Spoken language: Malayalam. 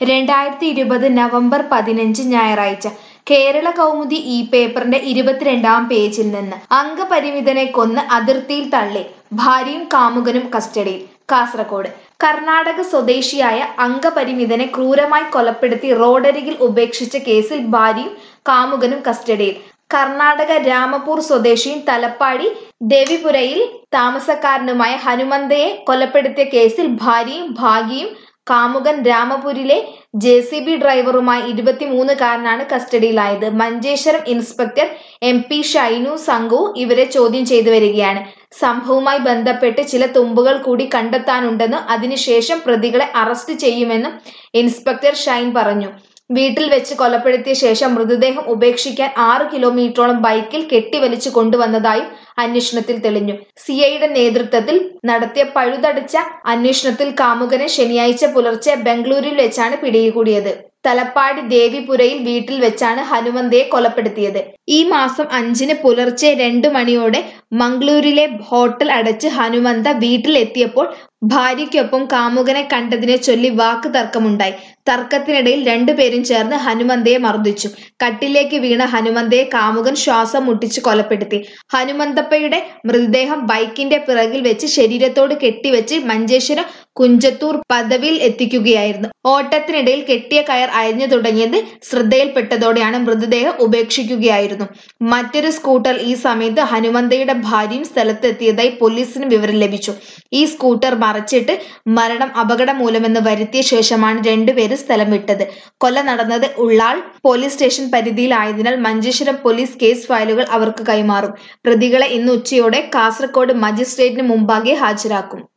രണ്ടായിരത്തി ഇരുപത് നവംബർ പതിനഞ്ച് ഞായറാഴ്ച കേരള കൗമുദി ഈ പേപ്പറിന്റെ ഇരുപത്തിരണ്ടാം പേജിൽ നിന്ന് അംഗപരിമിതനെ കൊന്ന് അതിർത്തിയിൽ തള്ളി ഭാര്യയും കാമുകനും കസ്റ്റഡിയിൽ കാസർഗോഡ് കർണാടക സ്വദേശിയായ അംഗപരിമിതനെ ക്രൂരമായി കൊലപ്പെടുത്തി റോഡരികിൽ ഉപേക്ഷിച്ച കേസിൽ ഭാര്യയും കാമുകനും കസ്റ്റഡിയിൽ കർണാടക രാമപൂർ സ്വദേശിയും തലപ്പാടി ദേവിപുരയിൽ താമസക്കാരനുമായ ഹനുമന്തയെ കൊലപ്പെടുത്തിയ കേസിൽ ഭാര്യയും ഭാഗ്യയും കാമുകൻ രാമപുരിലെ ജെ സി ബി ഡ്രൈവറുമായ ഇരുപത്തിമൂന്നുകാരനാണ് കസ്റ്റഡിയിലായത് Manjeshwaram inspector M P Shainu സംഘവും ഇവരെ ചോദ്യം ചെയ്തു വരികയാണ് സംഭവവുമായി ബന്ധപ്പെട്ട് ചില തുമ്പുകൾ കൂടി കണ്ടെത്താനുണ്ടെന്നും അതിനുശേഷം പ്രതികളെ അറസ്റ്റ് ചെയ്യുമെന്നും ഇൻസ്പെക്ടർ ഷൈൻ പറഞ്ഞു വീട്ടിൽ വെച്ച് കൊലപ്പെടുത്തിയ ശേഷം മൃതദേഹം ഉപേക്ഷിക്കാൻ ആറ് കിലോമീറ്ററോളം ബൈക്കിൽ കെട്ടിവലിച്ചു കൊണ്ടുവന്നതായും അന്വേഷണത്തിൽ തെളിഞ്ഞു സിഐയുടെ നേതൃത്വത്തിൽ നടത്തിയ പഴുതടച്ച അന്വേഷണത്തിൽ കാമുകനെ ശനിയാഴ്ച പുലർച്ചെ ബംഗളൂരുവിൽ വെച്ചാണ് പിടികൂടിയത് തലപ്പാടി ദേവിപുരയിൽ വീട്ടിൽ വെച്ചാണ് ഹനുമന്തയെ കൊലപ്പെടുത്തിയത് ഈ മാസം അഞ്ചിന് പുലർച്ചെ രണ്ടു മണിയോടെ മംഗളൂരിലെ ഹോട്ടൽ അടച്ച് ഹനുമന്ത വീട്ടിൽ എത്തിയപ്പോൾ ഭാര്യയ്ക്കൊപ്പം കാമുകനെ കണ്ടതിനെ ചൊല്ലി വാക്ക് തർക്കമുണ്ടായി തർക്കത്തിനിടയിൽ രണ്ടുപേരും ചേർന്ന് ഹനുമന്തയെ മർദ്ദിച്ചു കട്ടിലേക്ക് വീണ ഹനുമന്തയെ കാമുകൻ ശ്വാസം മുട്ടിച്ച് കൊലപ്പെടുത്തി ഹനുമന്തപ്പയുടെ മൃതദേഹം ബൈക്കിന്റെ പിറകിൽ വെച്ച് ശരീരത്തോട് കെട്ടിവെച്ച് മഞ്ചേശ്വരം കുഞ്ചത്തൂർ പദവിയിൽ എത്തിക്കുകയായിരുന്നു ഓട്ടത്തിനിടയിൽ കെട്ടിയ കയർ അയഞ്ഞു തുടങ്ങിയത് ശ്രദ്ധയിൽപ്പെട്ടതോടെയാണ് മൃതദേഹം ഉപേക്ഷിക്കുകയായിരുന്നു മറ്റൊരു സ്കൂട്ടർ ഈ സമയത്ത് ഹനുമന്തയുടെ ഭാര്യയും സ്ഥലത്തെത്തിയതായി പോലീസിന് വിവരം ലഭിച്ചു ഈ സ്കൂട്ടർ മറച്ചിട്ട് മരണം അപകടം മൂലമെന്ന് വരുത്തിയ ശേഷമാണ് രണ്ടുപേരും സ്ഥലം വിട്ടത് കൊല നടന്നത് ഉള്ളാൾ പോലീസ് സ്റ്റേഷൻ പരിധിയിലായതിനാൽ മഞ്ചേശ്വരം പോലീസ് കേസ് ഫയലുകൾ അവർക്ക് കൈമാറും പ്രതികളെ ഇന്ന് ഉച്ചയോടെ കാസർഗോഡ് മജിസ്ട്രേറ്റിന് മുമ്പാകെ ഹാജരാക്കും